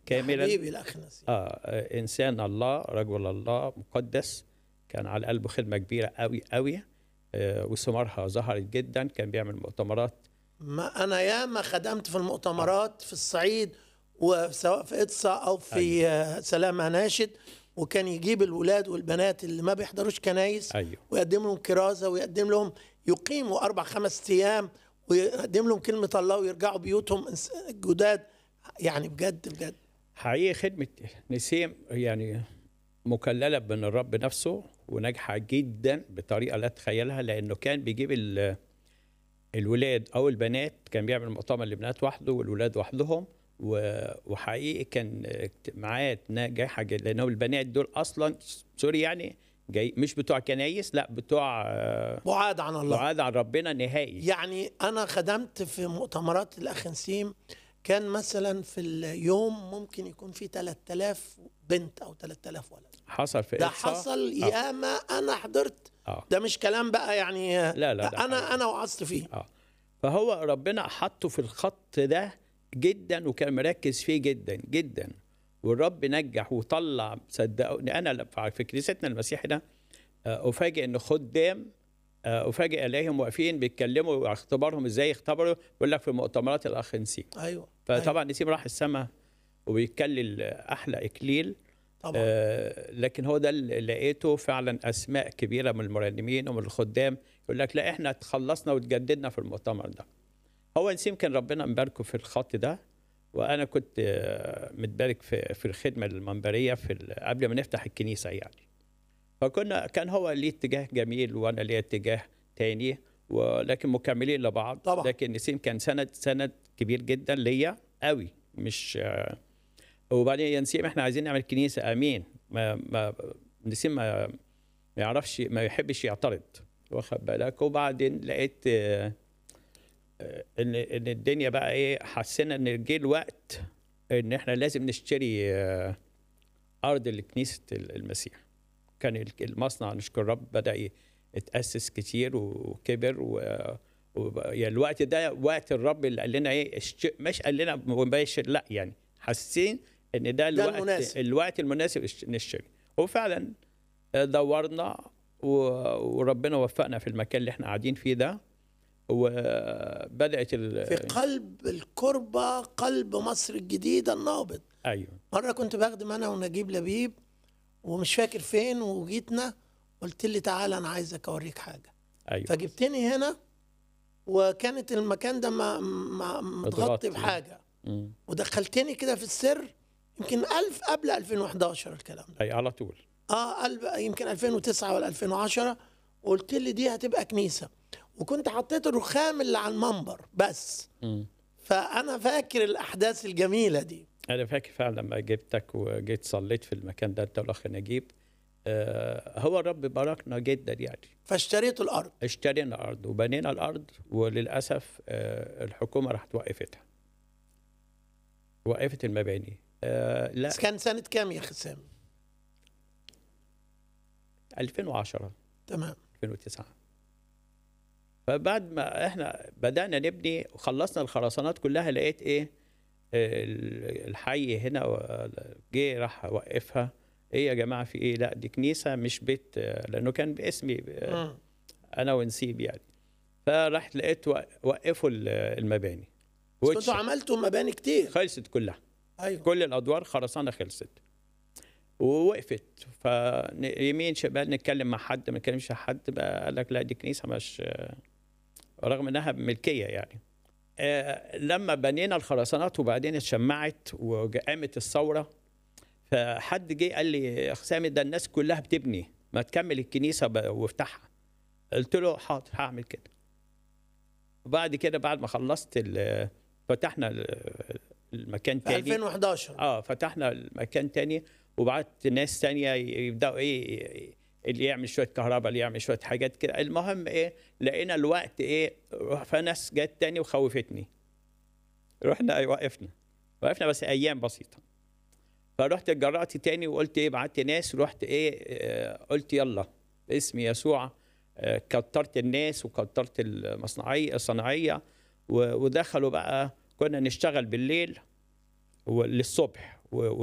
كاملا حبيبي الاخ نسيم آه آه، انسان الله رجل الله مقدس كان على قلبه خدمه كبيره قوي قوي آه وثمارها ظهرت جدا كان بيعمل مؤتمرات ما انا ياما خدمت في المؤتمرات في الصعيد وسواء في اقصى او في آه، سلامة ناشد وكان يجيب الولاد والبنات اللي ما بيحضروش كنايس ايوه ويقدم لهم كرازه ويقدم لهم يقيموا اربع خمس ايام ويقدم لهم كلمه الله ويرجعوا بيوتهم إنس- جداد يعني بجد بجد حقيقي خدمه نسيم يعني مكلله من الرب نفسه وناجحه جدا بطريقه لا تتخيلها لانه كان بيجيب ال- الولاد او البنات كان بيعمل مؤتمر للبنات وحده والولاد وحدهم و- وحقيقي كان اجتماعات ناجحه جدا لانه البنات دول اصلا سوري يعني جاي مش بتوع كنايس لا بتوع آه، بعاد عن الله بعاد عن ربنا نهائي يعني انا خدمت في مؤتمرات الاخ نسيم كان مثلا في اليوم ممكن يكون في 3000 بنت او 3000 ولد حصل في ده إقصى. حصل آه. ياما انا حضرت اه ده مش كلام بقى يعني لا، لا، ده انا حقيقي. انا وعظت فيه اه فهو ربنا حطه في الخط ده جدا وكان مركز فيه جدا جدا والرب نجح وطلع صدقوني انا ل- في كنيستنا المسيحي آه، افاجئ ان خدام آه، افاجئ الاقيهم واقفين بيتكلموا اختبارهم ازاي اختبروا بيقول لك في مؤتمرات الاخ نسيم ايوه فطبعا نسيم راح السماء وبيتكلل احلى اكليل طبعا آه، لكن هو ده اللي لقيته فعلا اسماء كبيره من المرنمين ومن الخدام يقول لك لا احنا تخلصنا وتجددنا في المؤتمر ده هو نسيم كان ربنا مباركه في الخط ده وانا كنت آه، متبارك في في الخدمه المنبريه في ال- قبل ما نفتح الكنيسه يعني فكنا كان هو ليه اتجاه جميل وانا ليه اتجاه تاني ولكن مكملين لبعض طبعا. لكن نسيم كان سند سند كبير جدا ليا قوي مش آه، وبعدين يا نسيم احنا عايزين نعمل كنيسه امين ما ما نسيم ما ما يعرفش ما يحبش يعترض واخد بالك وبعدين لقيت آه، آه، ان ان الدنيا بقى ايه حسينا ان جه الوقت ان احنا لازم نشتري آه، ارض لكنيسه المسيح كان ال- المصنع نشكر الرب بدا ي- يتاسس كتير وكبر و و- يعني الوقت ده وقت الرب اللي قال لنا ايه اشت- مش قال لنا مباشر لا يعني حاسين ان ده الوقت المناسب. الوقت المناسب اشت- نشتري وفعلا آه، دورنا و- وربنا وفقنا في المكان اللي احنا قاعدين فيه ده وبدات ال- في قلب الكربة قلب مصر الجديدة النابض ايوه مرة كنت بخدم أنا ونجيب لبيب ومش فاكر فين وجيتنا قلت لي تعالى أنا عايزك أوريك حاجة ايوه فجبتني هنا وكانت المكان ده ما ما متغطي. متغطي بحاجة مم. ودخلتني كده في السر يمكن ألف قبل 2011 الكلام ده اي على طول اه قلب يمكن 2009 ولا 2010 وقلت لي دي هتبقى كنيسة وكنت حطيت الرخام اللي على المنبر بس مم. فأنا فاكر الأحداث الجميلة دي انا فاكر فعلا لما جبتك وجيت صليت في المكان ده انت والاخ نجيب آه هو الرب باركنا جدا يعني فاشتريت الأرض اشترينا ارض وبنينا الارض وللاسف آه الحكومه راحت وقفتها وقفت المباني آه لا بس كان سنة كام يا خسام 2010 تمام 2009 فبعد ما احنا بدانا نبني وخلصنا الخرسانات كلها لقيت ايه ال- الحي هنا و- جه راح وقفها ايه يا جماعه في ايه لا دي كنيسه مش بيت آه، لانه كان باسمي آه، مم. انا ونسيب يعني فرحت لقيت وق- وقفوا ال- المباني بس وتش- كنتوا عملتوا مباني كتير خلصت كلها أيوه كل الادوار خرسانه خلصت ووقفت فيمين شمال نتكلم مع حد ما نتكلمش مع حد بقى قال لك لا دي كنيسه مش رغم انها ملكيه يعني آه، لما بنينا الخرسانات وبعدين اتشمعت وقامت الثوره فحد جه قال لي يا حسام ده الناس كلها بتبني ما تكمل الكنيسه ب- وافتحها قلت له حاضر هعمل كده وبعد كده بعد ما خلصت ال- فتحنا ال- المكان في تاني 2011 اه فتحنا المكان تاني وبعت ناس تانية يبداوا ايه اللي يعمل شويه كهرباء اللي يعمل شويه حاجات كده المهم ايه لقينا الوقت ايه فناس جت تاني وخوفتني رحنا أي وقفنا وقفنا بس ايام بسيطه فرحت اتجرأت تاني وقلت ايه بعت ناس ورحت ايه آه، قلت يلا باسم يسوع آه، كترت الناس وكترت المصنعيه الصناعيه و- ودخلوا بقى كنا نشتغل بالليل للصبح و-